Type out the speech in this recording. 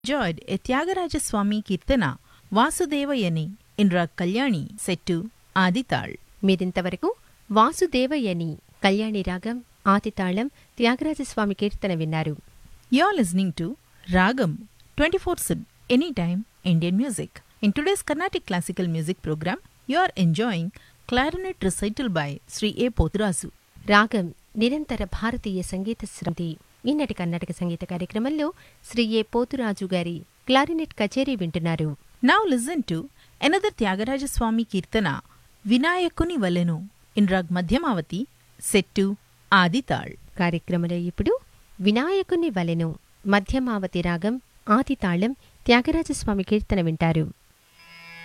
enjoyed a Tyagaraja Swami Kirtana Vasudevayani in Rag Kalyani set to Adital. మీరింతవరకు వాసుదేవయని కళ్యాణి రాగం ఆతితాళం త్యాగరాజస్వామి కీర్తన విన్నారు You're listening to Ragam 24 7 Anytime Indian Music. In today's Carnatic Classical Music program, you are enjoying clarinet recital by Sri A. Pothrasu. రాగం నిరంతర భారతీయ సంగీత స్రవంతి ఈనాటి కర్ణాటక సంగీత కార్యక్రమంలో శ్రీ ఏ పోతురాజు గారి clarinet కచేరీ వింటున్నారు Now listen to another Tyagaraja Swami Kirtana Vinayakuni Valenu in Rag Madhyamavati set to Adital. కార్యక్రమంలో ఇప్పుడు వినాయకుని వలెను మధ్యమావతి రాగం ఆతితాళం త్యాగరాజస్వామి కీర్తన వింటారు